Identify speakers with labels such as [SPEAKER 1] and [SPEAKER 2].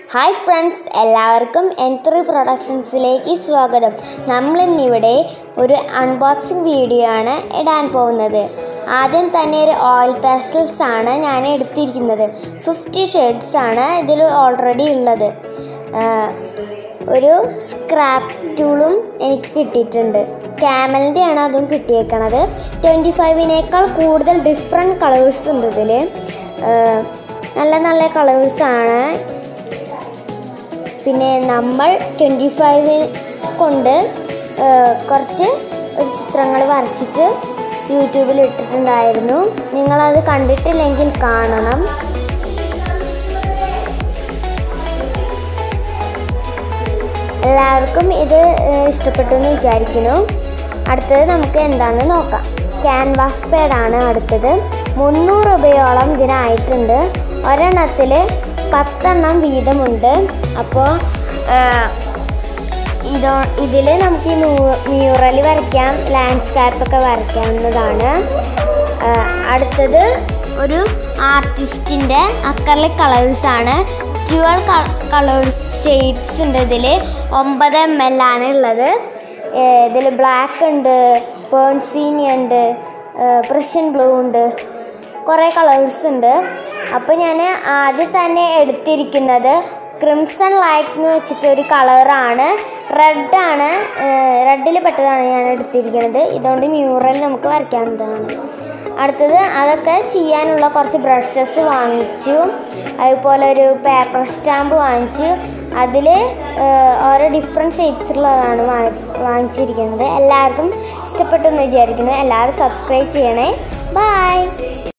[SPEAKER 1] hi friends എല്ലാവർക്കും N three പ്രൊഡക്ഷൻസിലേക്ക് സ്വാഗതം നമ്മളിന്നിവിടെ ഒരു അൺബോക്സിങ് വീഡിയോ ആണ് ഇടാൻ പോകുന്നത് ആദ്യം തന്നെ ഒരു ഓയിൽ പാസ്റ്റൽസ് ആണ് ഞാൻ എടുത്തിരിക്കുന്നത് ഫിഫ്റ്റി ഷെയ്ഡ്സ് ആണ് ഇതിൽ ഓൾറെഡി ഉള്ളത് ആ, ഒരു സ്ക്രാപ്പ് ടൂളും എനിക്ക് കിട്ടിയിട്ടുണ്ട് ക്യാമലിൻ്റെ ആണ് അതും കിട്ടിയേക്കണത് ട്വൻറ്റി ഫൈവിനേക്കാൾ കൂടുതൽ ഡിഫറെൻറ്റ് കളേഴ്സ് ഉണ്ട് ഇതിൽ നല്ല നല്ല കളേഴ്സാണ് പിന്നെ നമ്മൾ ട്വൻറ്റി ഫൈവ് കൊണ്ട് ആ, കുറച്ച് ഒരു ചിത്രങ്ങൾ വരച്ചിട്ട് യൂട്യൂബിൽ ഇട്ടിട്ടുണ്ടായിരുന്നു നിങ്ങളത് കണ്ടിട്ടില്ലെങ്കിൽ കാണണം എല്ലാവർക്കും ഇത് ആ, ഇഷ്ടപ്പെട്ടു എന്ന് വിചാരിക്കുന്നു അടുത്തത് നമുക്ക് എന്താണെന്ന് നോക്കാം ക്യാൻവാസ് പേഡാണ് അടുത്തത് മുന്നൂറ് രൂപയോളം ഇതിനായിട്ടുണ്ട് ഒരെണ്ണത്തിൽ പത്തെണ്ണം വീതമുണ്ട് അപ്പോൾ ഇതോ ഇതിൽ നമുക്ക് ഈ മ്യൂറൽ വരയ്ക്കാം ലാൻഡ്സ്കേപ്പ് ഒക്കെ വരയ്ക്കാവുന്നതാണ് ആ, അടുത്തത് ഒരു ആർട്ടിസ്റ്റിൻ്റെ അക്കറിലെ കളേഴ്സാണ് ട്വൽവ് കളേഴ്സ് ഷെയ്ഡ്സ് ഉണ്ട് ഇതിൽ ഒമ്പത് എം എൽ ആണ് ഉള്ളത് ഇതിൽ ബ്ലാക്ക് ഉണ്ട് പേൺസീനി ഉണ്ട് പ്രഷ്യൻ ബ്ലൂ ഉണ്ട് കുറേ കളേഴ്സ് ഉണ്ട് അപ്പോൾ ഞാൻ ആദ്യം തന്നെ എടുത്തിരിക്കുന്നത് ക്രിംസൺ ലൈറ്റ് എന്ന് വെച്ചിട്ട് ഒരു കളറാണ് റെഡാണ് റെഡിൽ പെട്ടതാണ് ഞാൻ എടുത്തിരിക്കുന്നത് ഇതുകൊണ്ട് മ്യൂറൽ നമുക്ക് വരയ്ക്കാവുന്നതാണ് അടുത്തത് അതൊക്കെ ചെയ്യാനുള്ള കുറച്ച് ബ്രഷസ് വാങ്ങിച്ചു അതുപോലെ ഒരു പേപ്പർ സ്റ്റാമ്പ് വാങ്ങിച്ചു അതിൽ ഓരോ ഡിഫറെൻറ്റ് ഷേപ്സിലുള്ളതാണ് വാങ്ങിച്ചിരിക്കുന്നത് എല്ലാവർക്കും ഇഷ്ടപ്പെട്ടു എന്ന് വിചാരിക്കുന്നു എല്ലാവരും സബ്സ്ക്രൈബ് ചെയ്യണേ ബായ്